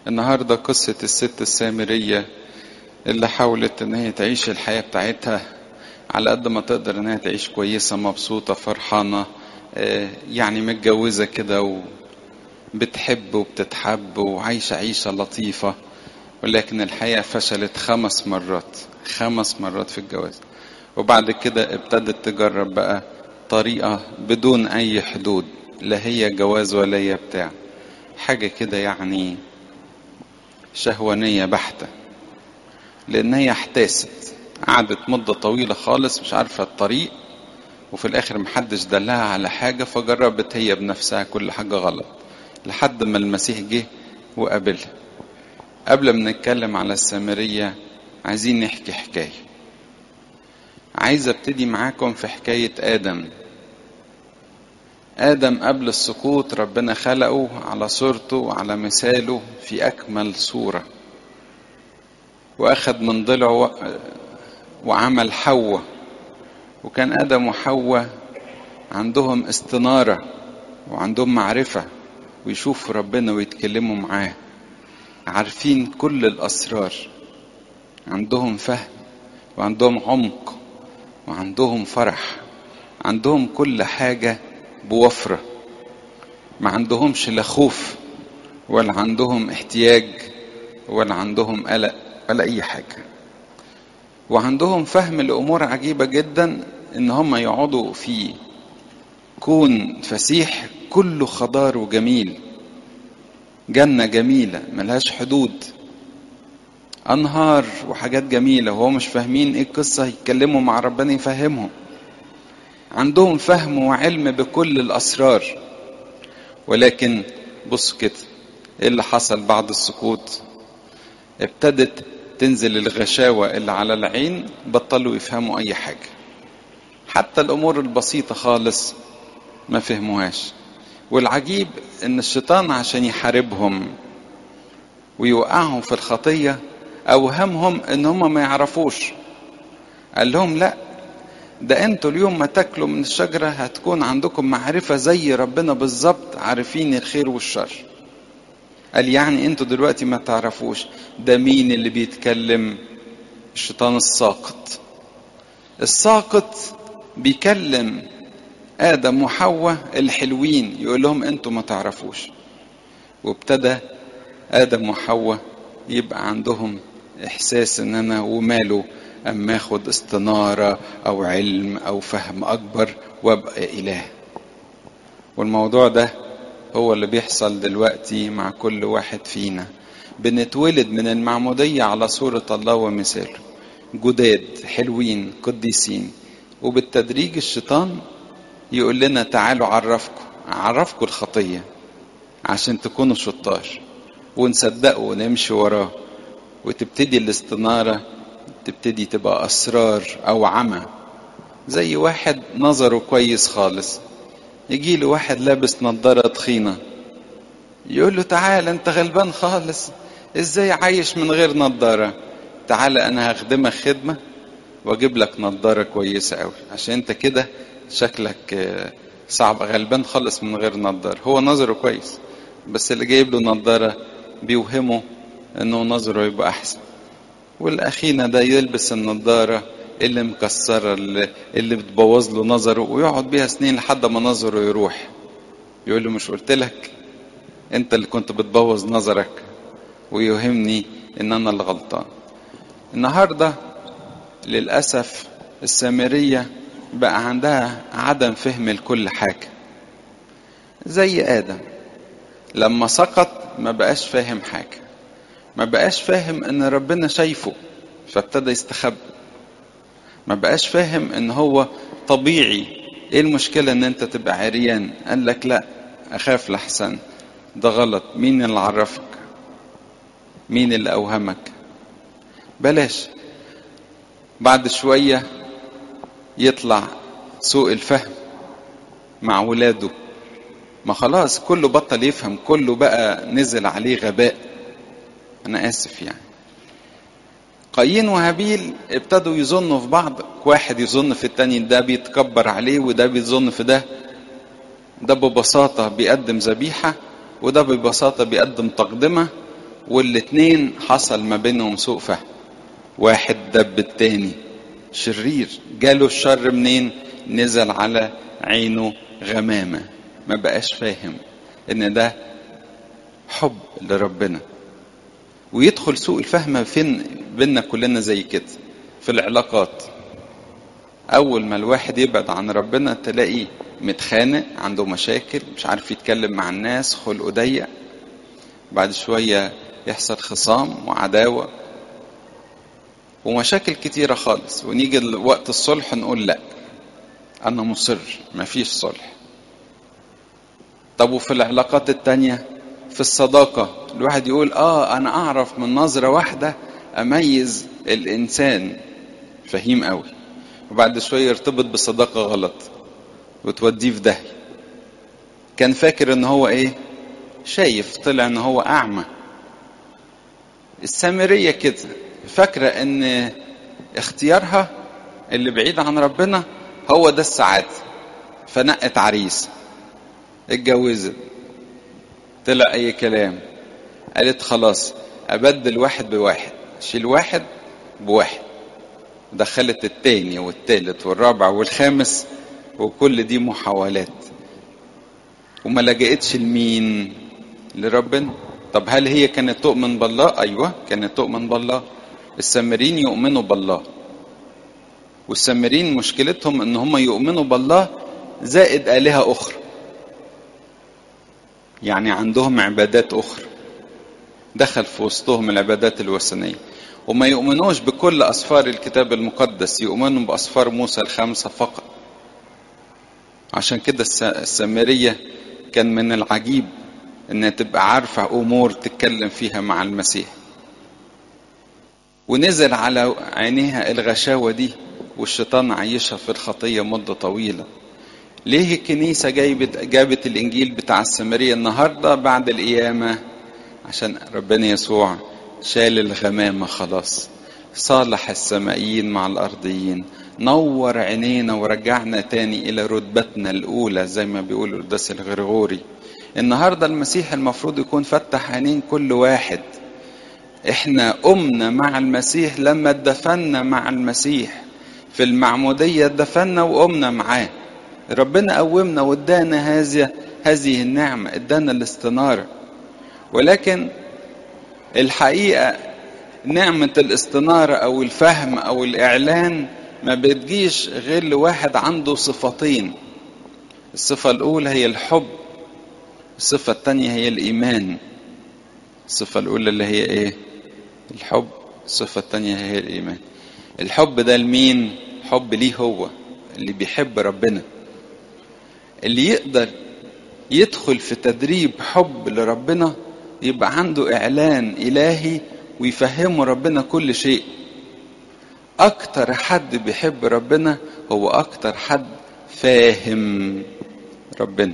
النهاردة قصة الست السامرية اللي حاولت ان هي تعيش الحياة بتاعتها على قد ما تقدر ان هي تعيش كويسة مبسوطة فرحانة يعني متجوزة كده وبتحب وبتتحب وعايشة عيشة لطيفة ولكن الحقيقة فشلت خمس مرات خمس مرات في الجواز وبعد كده ابتدت تجرب بقى طريقة بدون أي حدود لا هي جواز ولا هي بتاع حاجة كده يعني شهوانية بحتة لأن هي احتاست قعدت مدة طويلة خالص مش عارفة الطريق وفي الآخر محدش دلها على حاجة فجربت هي بنفسها كل حاجة غلط لحد ما المسيح جه وقابلها قبل ما نتكلم على السامرية عايزين نحكي حكاية عايز ابتدي معاكم في حكاية آدم آدم قبل السقوط ربنا خلقه على صورته وعلى مثاله في أكمل صورة وأخذ من ضلعه وعمل حواء وكان آدم وحواء عندهم استنارة وعندهم معرفة ويشوفوا ربنا ويتكلموا معاه عارفين كل الأسرار عندهم فهم وعندهم عمق وعندهم فرح عندهم كل حاجة بوفرة ما عندهمش لا خوف ولا عندهم احتياج ولا عندهم قلق ولا أي حاجة وعندهم فهم لأمور عجيبة جدا إن هم يقعدوا في كون فسيح كله خضار وجميل جنة جميلة ملهاش حدود أنهار وحاجات جميلة وهو مش فاهمين إيه القصة يتكلموا مع ربنا يفهمهم عندهم فهم وعلم بكل الأسرار ولكن بص كده إيه اللي حصل بعد السقوط ابتدت تنزل الغشاوة اللي على العين بطلوا يفهموا أي حاجة حتى الأمور البسيطة خالص ما فهموهاش والعجيب ان الشيطان عشان يحاربهم ويوقعهم في الخطية اوهمهم ان هم ما يعرفوش قال لهم لا ده انتوا اليوم ما تاكلوا من الشجرة هتكون عندكم معرفة زي ربنا بالظبط عارفين الخير والشر قال يعني انتوا دلوقتي ما تعرفوش ده مين اللي بيتكلم الشيطان الساقط الساقط بيكلم آدم وحواء الحلوين يقول لهم أنتوا ما تعرفوش وابتدى آدم وحواء يبقى عندهم إحساس إن أنا وماله أما أخد استنارة أو علم أو فهم أكبر وأبقى إله والموضوع ده هو اللي بيحصل دلوقتي مع كل واحد فينا بنتولد من المعمودية على صورة الله ومثاله جداد حلوين قديسين وبالتدريج الشيطان يقول لنا تعالوا عرفكم عرفكم الخطية عشان تكونوا شطار ونصدقه ونمشي وراه وتبتدي الاستنارة تبتدي تبقى أسرار أو عمى زي واحد نظره كويس خالص يجي له واحد لابس نظارة تخينة يقول له تعال انت غلبان خالص ازاي عايش من غير نظارة تعال انا هخدمك خدمة واجيب لك نظارة كويسة قوي عشان انت كده شكلك صعب غلبان خالص من غير نظارة هو نظره كويس بس اللي جايب له نظارة بيوهمه انه نظره يبقى احسن والاخينا ده يلبس النظارة اللي مكسرة اللي, اللي بتبوظ له نظره ويقعد بيها سنين لحد ما نظره يروح يقول له مش قلت لك انت اللي كنت بتبوظ نظرك ويوهمني ان انا اللي غلطان النهارده للاسف السامريه بقى عندها عدم فهم لكل حاجة زي آدم لما سقط ما بقاش فاهم حاجة ما بقاش فاهم ان ربنا شايفه فابتدى يستخبى ما بقاش فاهم ان هو طبيعي ايه المشكلة ان انت تبقى عريان قال لك لا اخاف لحسن ده غلط مين اللي عرفك مين اللي اوهمك بلاش بعد شويه يطلع سوء الفهم مع ولاده ما خلاص كله بطل يفهم كله بقى نزل عليه غباء انا اسف يعني قايين وهابيل ابتدوا يظنوا في بعض واحد يظن في التاني ده بيتكبر عليه وده بيظن في ده ده ببساطة بيقدم ذبيحة وده ببساطة بيقدم تقدمة والاتنين حصل ما بينهم سوء فهم واحد دب التاني شرير جاله الشر منين نزل على عينه غمامة ما بقاش فاهم ان ده حب لربنا ويدخل سوء الفهم فين بينا كلنا زي كده في العلاقات اول ما الواحد يبعد عن ربنا تلاقي متخانق عنده مشاكل مش عارف يتكلم مع الناس خلقه ضيق بعد شوية يحصل خصام وعداوة ومشاكل كتيرة خالص ونيجي وقت الصلح نقول لا أنا مصر مفيش صلح طب وفي العلاقات التانية في الصداقة الواحد يقول آه أنا أعرف من نظرة واحدة أميز الإنسان فهيم قوي وبعد شوية يرتبط بصداقة غلط وتوديه في داهية كان فاكر ان هو ايه شايف طلع ان هو اعمى السامرية كده فاكرة ان اختيارها اللي بعيد عن ربنا هو ده السعادة فنقت عريس اتجوزت طلع اي كلام قالت خلاص ابدل واحد بواحد شيل واحد بواحد دخلت التاني والتالت والرابع والخامس وكل دي محاولات وما لجأتش لمين لربنا طب هل هي كانت تؤمن بالله ايوه كانت تؤمن بالله السامرين يؤمنوا بالله والسامرين مشكلتهم ان هم يؤمنوا بالله زائد آلهة أخرى يعني عندهم عبادات أخرى دخل في وسطهم العبادات الوثنية وما يؤمنوش بكل أسفار الكتاب المقدس يؤمنوا بأسفار موسى الخمسة فقط عشان كده السامرية كان من العجيب انها تبقى عارفة امور تتكلم فيها مع المسيح ونزل على عينيها الغشاوة دي والشيطان عايشها في الخطية مدة طويلة ليه الكنيسة جايبت جابت الإنجيل بتاع السامرية النهاردة بعد القيامة عشان ربنا يسوع شال الغمامة خلاص صالح السمائيين مع الأرضيين نور عينينا ورجعنا تاني إلى رتبتنا الأولى زي ما بيقول القداس الغرغوري النهاردة المسيح المفروض يكون فتح عينين كل واحد احنا قمنا مع المسيح لما اتدفنا مع المسيح في المعمودية اتدفنا وقمنا معاه ربنا قومنا وادانا هذه هذه النعمة ادانا الاستنارة ولكن الحقيقة نعمة الاستنارة أو الفهم أو الإعلان ما بتجيش غير لواحد عنده صفتين الصفة الأولى هي الحب الصفة الثانية هي الإيمان الصفة الأولى اللي هي إيه الحب الصفة الثانية هي الإيمان الحب ده لمين حب ليه هو اللي بيحب ربنا اللي يقدر يدخل في تدريب حب لربنا يبقى عنده إعلان إلهي ويفهمه ربنا كل شيء أكتر حد بيحب ربنا هو أكتر حد فاهم ربنا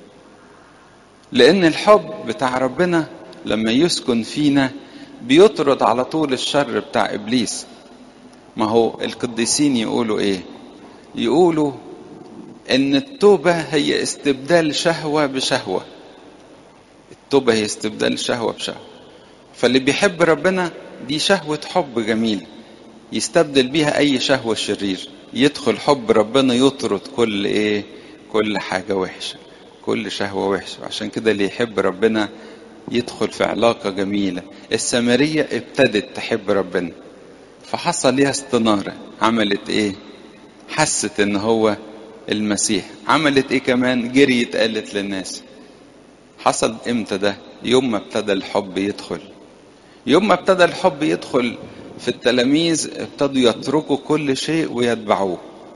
لأن الحب بتاع ربنا لما يسكن فينا بيطرد على طول الشر بتاع إبليس ما هو القديسين يقولوا إيه يقولوا إن التوبة هي استبدال شهوة بشهوة التوبة هي استبدال شهوة بشهوة فاللي بيحب ربنا دي شهوة حب جميل يستبدل بيها أي شهوة شرير يدخل حب ربنا يطرد كل إيه كل حاجة وحشة كل شهوة وحشة عشان كده اللي يحب ربنا يدخل في علاقة جميلة السامرية ابتدت تحب ربنا فحصل ليها استنارة عملت ايه حست ان هو المسيح عملت ايه كمان جريت قالت للناس حصل امتى ده يوم ما ابتدى الحب يدخل يوم ما ابتدى الحب يدخل في التلاميذ ابتدوا يتركوا كل شيء ويتبعوه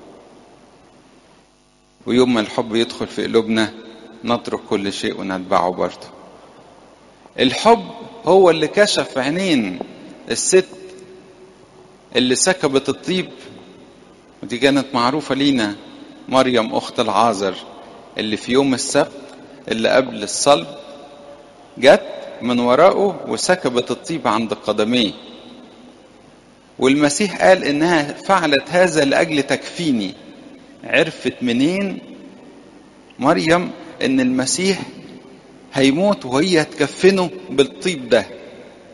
ويوم ما الحب يدخل في قلوبنا نترك كل شيء ونتبعه برضه الحب هو اللي كشف عينين الست اللي سكبت الطيب ودي كانت معروفة لينا مريم أخت العازر اللي في يوم السبت اللي قبل الصلب جت من وراءه وسكبت الطيب عند قدميه والمسيح قال انها فعلت هذا لاجل تكفيني عرفت منين مريم ان المسيح هيموت وهي تكفنه بالطيب ده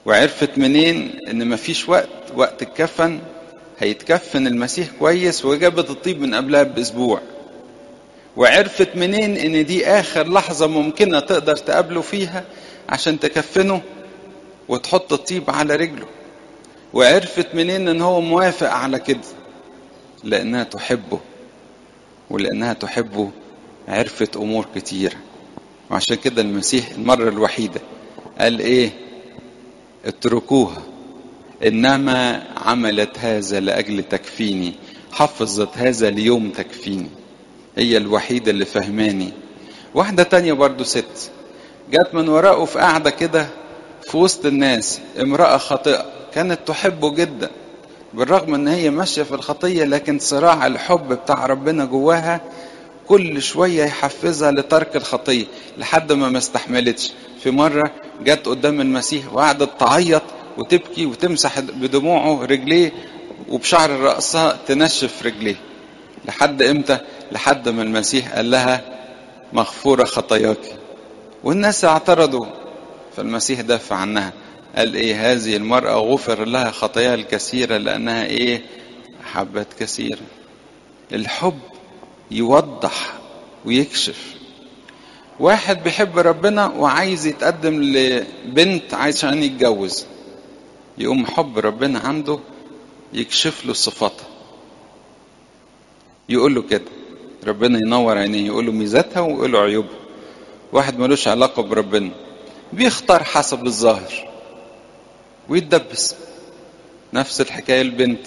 وعرفت منين ان مفيش وقت وقت الكفن هيتكفن المسيح كويس وجابت الطيب من قبلها باسبوع وعرفت منين ان دي اخر لحظة ممكنة تقدر تقابله فيها عشان تكفنه وتحط الطيب على رجله وعرفت منين ان هو موافق على كده لانها تحبه ولانها تحبه عرفت امور كتيره وعشان كده المسيح المره الوحيده قال ايه اتركوها انما عملت هذا لاجل تكفيني حفظت هذا ليوم تكفيني هي الوحيده اللي فهماني واحده تانية برضو ست جت من وراءه في قاعده كده في وسط الناس امراه خاطئه كانت تحبه جدا بالرغم ان هي ماشيه في الخطيه لكن صراع الحب بتاع ربنا جواها كل شويه يحفزها لترك الخطيه لحد ما ما استحملتش في مره جت قدام المسيح وقعدت تعيط وتبكي وتمسح بدموعه رجليه وبشعر رأسها تنشف رجليه لحد امتى لحد ما المسيح قال لها مغفورة خطاياك والناس اعترضوا فالمسيح دافع عنها قال ايه هذه المرأة غفر لها خطاياها الكثيرة لأنها ايه حبت كثيرا الحب يوضح ويكشف واحد بيحب ربنا وعايز يتقدم لبنت عشان يتجوز يقوم حب ربنا عنده يكشف له صفاتها يقول له كده ربنا ينور عينيه يقول له ميزاتها ويقول له عيوبها واحد ملوش علاقة بربنا بيختار حسب الظاهر ويتدبس نفس الحكاية البنت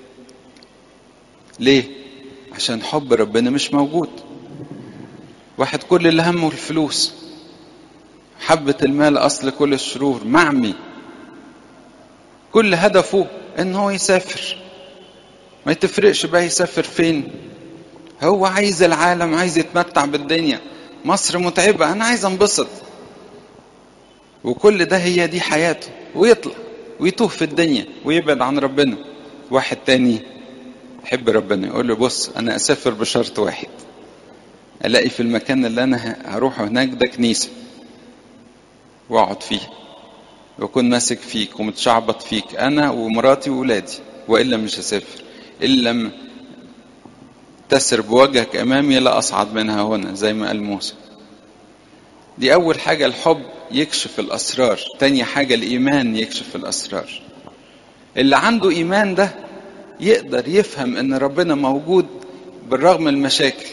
ليه عشان حب ربنا مش موجود واحد كل اللي همه الفلوس حبة المال أصل كل الشرور معمي كل هدفه ان هو يسافر ما يتفرقش بقى يسافر فين هو عايز العالم عايز يتمتع بالدنيا مصر متعبة انا عايز انبسط وكل ده هي دي حياته ويطلع ويتوه في الدنيا ويبعد عن ربنا واحد تاني يحب ربنا يقول له بص انا اسافر بشرط واحد الاقي في المكان اللي انا هروحه هناك ده كنيسه واقعد فيه واكون ماسك فيك ومتشعبط فيك انا ومراتي واولادي والا مش هسافر ان لم تسر بوجهك امامي لا اصعد منها هنا زي ما قال موسى دي اول حاجه الحب يكشف الاسرار تاني حاجه الايمان يكشف الاسرار اللي عنده ايمان ده يقدر يفهم ان ربنا موجود بالرغم من المشاكل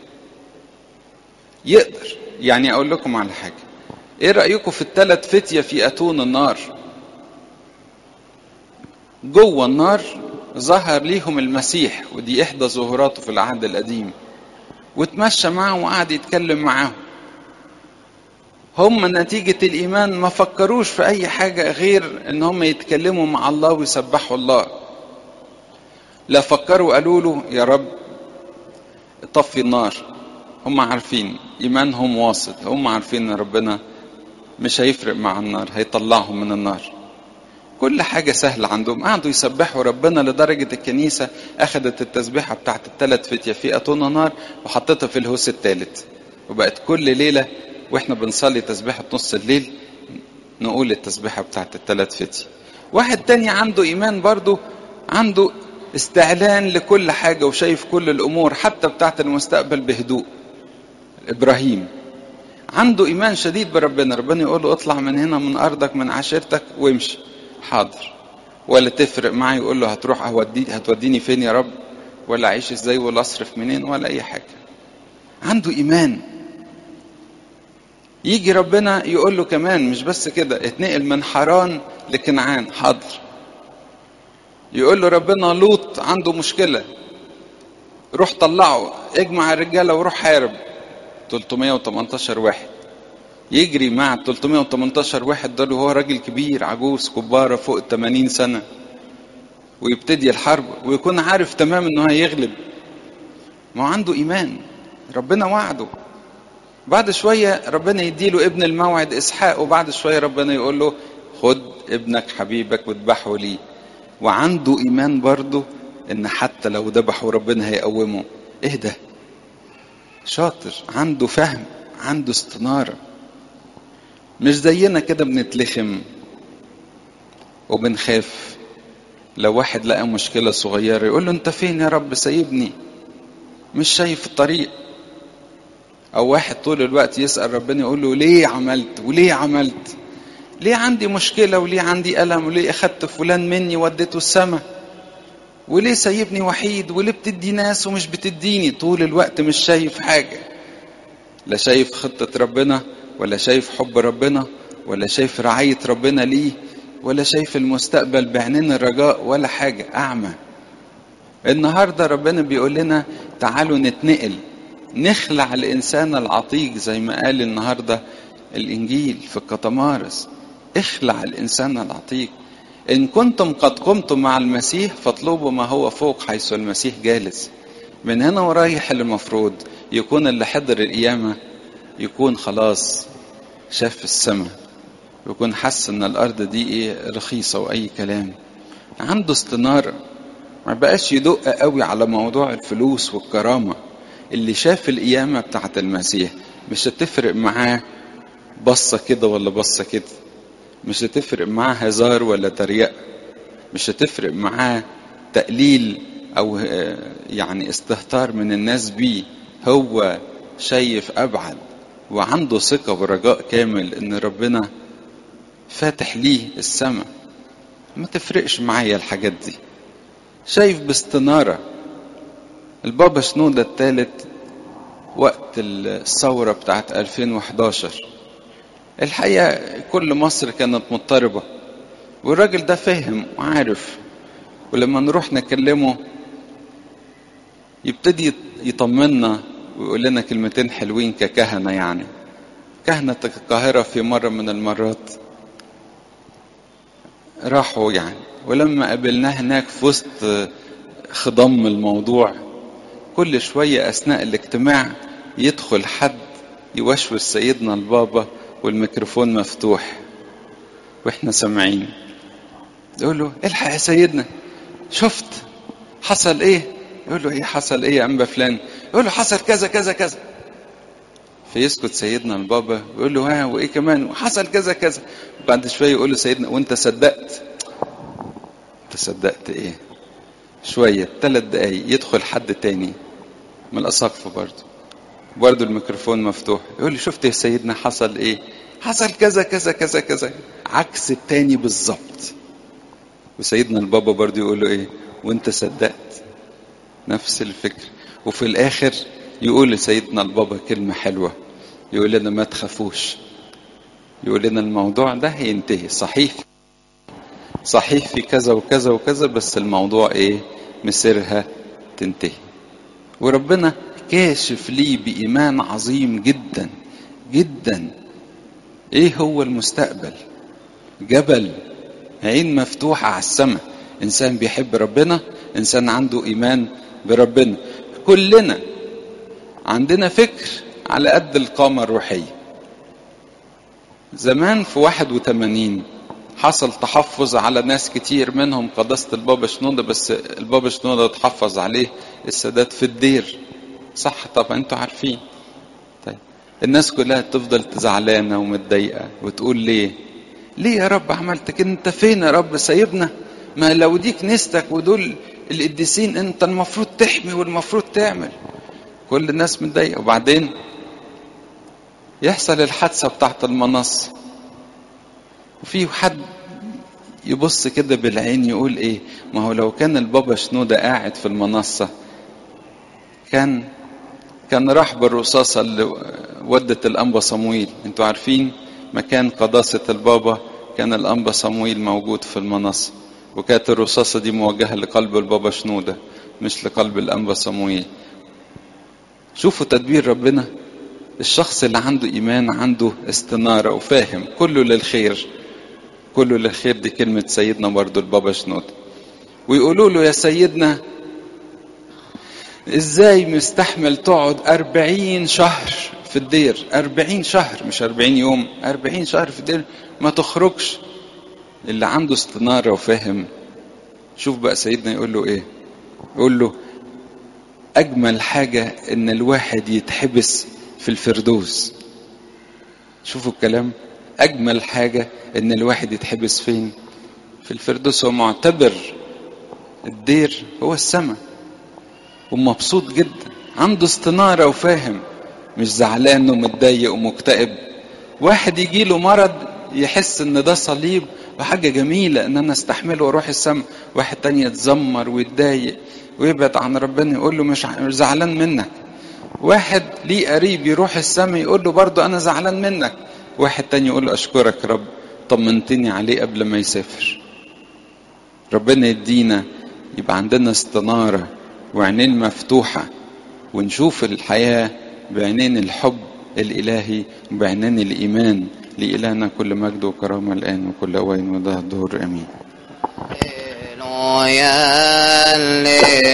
يقدر يعني اقول لكم على حاجه ايه رايكم في الثلاث فتيه في اتون النار جوه النار ظهر ليهم المسيح ودي احدى ظهوراته في العهد القديم وتمشى معهم وقعد يتكلم معاهم هم نتيجة الإيمان ما فكروش في أي حاجة غير إن هم يتكلموا مع الله ويسبحوا الله لا فكروا قالوا له يا رب طفي النار هم عارفين إيمانهم واصل هم عارفين إن ربنا مش هيفرق مع النار هيطلعهم من النار كل حاجة سهلة عندهم قعدوا يسبحوا ربنا لدرجة الكنيسة أخذت التسبيحة بتاعت الثلاث فتية في أتون نار وحطتها في الهوس الثالث وبقت كل ليلة واحنا بنصلي تسبيحة نص الليل نقول التسبيحة بتاعت الثلاث فتية واحد تاني عنده إيمان برضه عنده استعلان لكل حاجة وشايف كل الأمور حتى بتاعت المستقبل بهدوء إبراهيم عنده إيمان شديد بربنا ربنا يقول له اطلع من هنا من أرضك من عشيرتك وامشي حاضر ولا تفرق معي يقول له هتروح هودي هتوديني فين يا رب ولا أعيش إزاي ولا أصرف منين ولا أي حاجة عنده إيمان يجي ربنا يقول له كمان مش بس كده اتنقل من حران لكنعان حاضر يقول له ربنا لوط عنده مشكلة روح طلعه اجمع الرجالة وروح حارب 318 واحد يجري مع 318 واحد دول وهو راجل كبير عجوز كبارة فوق 80 سنة ويبتدي الحرب ويكون عارف تمام انه هيغلب ما هو عنده ايمان ربنا وعده بعد شوية ربنا يديله ابن الموعد إسحاق وبعد شوية ربنا يقول له خد ابنك حبيبك واذبحه لي وعنده إيمان برضه إن حتى لو ذبحه ربنا هيقومه إيه ده؟ شاطر عنده فهم عنده استنارة مش زينا كده بنتلخم وبنخاف لو واحد لقى مشكلة صغيرة يقول له انت فين يا رب سايبني مش شايف الطريق او واحد طول الوقت يسأل ربنا يقول له ليه عملت وليه عملت ليه عندي مشكلة وليه عندي ألم وليه أخدت فلان مني وديته السما وليه سايبني وحيد وليه بتدي ناس ومش بتديني طول الوقت مش شايف حاجة لا شايف خطة ربنا ولا شايف حب ربنا ولا شايف رعاية ربنا ليه ولا شايف المستقبل بعينين الرجاء ولا حاجة أعمى النهاردة ربنا بيقول لنا تعالوا نتنقل نخلع الإنسان العتيق زي ما قال النهاردة الإنجيل في الكتمارس اخلع الإنسان العتيق إن كنتم قد قمتم مع المسيح فاطلبوا ما هو فوق حيث المسيح جالس من هنا ورايح اللي المفروض يكون اللي حضر القيامة يكون خلاص شاف السماء يكون حس ان الارض دي ايه رخيصة واي كلام عنده استنارة ما بقاش يدق قوي على موضوع الفلوس والكرامة اللي شاف القيامة بتاعت المسيح مش هتفرق معاه بصة كده ولا بصة كده مش هتفرق معاه هزار ولا تريق مش هتفرق معاه تقليل او يعني استهتار من الناس بيه هو شايف ابعد وعنده ثقة ورجاء كامل ان ربنا فاتح ليه السماء ما تفرقش معايا الحاجات دي شايف باستنارة البابا شنودة الثالث وقت الثورة بتاعت 2011 الحقيقة كل مصر كانت مضطربة والراجل ده فاهم وعارف ولما نروح نكلمه يبتدي يطمنا ويقول لنا كلمتين حلوين ككهنة يعني كهنة القاهرة في مرة من المرات راحوا يعني ولما قابلناه هناك في وسط خضم الموضوع كل شوية أثناء الاجتماع يدخل حد يوشوش سيدنا البابا والميكروفون مفتوح واحنا سامعين يقول له الحق يا سيدنا شفت حصل ايه يقول له ايه حصل ايه يا انبا فلان يقول له حصل كذا كذا كذا فيسكت سيدنا البابا يقول له ها وايه كمان وحصل كذا كذا بعد شويه يقول له سيدنا وانت صدقت انت صدقت ايه شويه ثلاث دقايق يدخل حد تاني من الاساقفه برضه برضه الميكروفون مفتوح يقول لي شفت يا سيدنا حصل ايه حصل كذا كذا كذا كذا عكس التاني بالظبط وسيدنا البابا برضه يقول له ايه وانت صدقت نفس الفكر وفي الاخر يقول لسيدنا البابا كلمة حلوة يقول لنا ما تخافوش يقول لنا الموضوع ده هينتهي صحيح صحيح في كذا وكذا وكذا بس الموضوع ايه مسيرها تنتهي وربنا كاشف لي بإيمان عظيم جدا جدا ايه هو المستقبل جبل عين مفتوحة على السماء انسان بيحب ربنا انسان عنده ايمان بربنا كلنا عندنا فكر على قد القامة الروحية زمان في 81 حصل تحفظ على ناس كتير منهم قداسة البابا شنودة بس البابا شنودة اتحفظ عليه السادات في الدير صح طبعا انتوا عارفين طيب الناس كلها تفضل زعلانة ومتضايقة وتقول ليه ليه يا رب عملت كده انت فين يا رب سايبنا ما لو دي كنيستك ودول القديسين انت المفروض تحمي والمفروض تعمل كل الناس متضايقه وبعدين يحصل الحادثه بتاعت المنصه وفي حد يبص كده بالعين يقول ايه ما هو لو كان البابا شنودة قاعد في المنصة كان كان راح بالرصاصة اللي ودت الأنبا صمويل انتوا عارفين مكان قداسة البابا كان الأنبا صمويل موجود في المنصة وكانت الرصاصة دي موجهة لقلب البابا شنودة مش لقلب الأنبا صمويل شوفوا تدبير ربنا الشخص اللي عنده إيمان عنده استنارة وفاهم كله للخير كله للخير دي كلمة سيدنا برضو البابا شنود ويقولوا له يا سيدنا ازاي مستحمل تقعد أربعين شهر في الدير أربعين شهر مش أربعين يوم أربعين شهر في الدير ما تخرجش اللي عنده استنارة وفاهم شوف بقى سيدنا يقول له ايه يقول له أجمل حاجة إن الواحد يتحبس في الفردوس شوفوا الكلام أجمل حاجة إن الواحد يتحبس فين في الفردوس هو معتبر الدير هو السماء ومبسوط جدا عنده استنارة وفاهم مش زعلان ومتضايق ومكتئب واحد يجي له مرض يحس ان ده صليب وحاجة جميلة ان انا استحمله واروح السماء واحد تاني يتذمر ويتضايق ويبعد عن ربنا يقول له مش زعلان منك واحد ليه قريب يروح السماء يقول له برضه انا زعلان منك واحد تاني يقول له اشكرك رب طمنتني عليه قبل ما يسافر ربنا يدينا يبقى عندنا استنارة وعينين مفتوحة ونشوف الحياة بعينين الحب الإلهي وبعينين الإيمان لإلهنا كل مجد وكرامة الآن وكل أوان وده الدهور أمين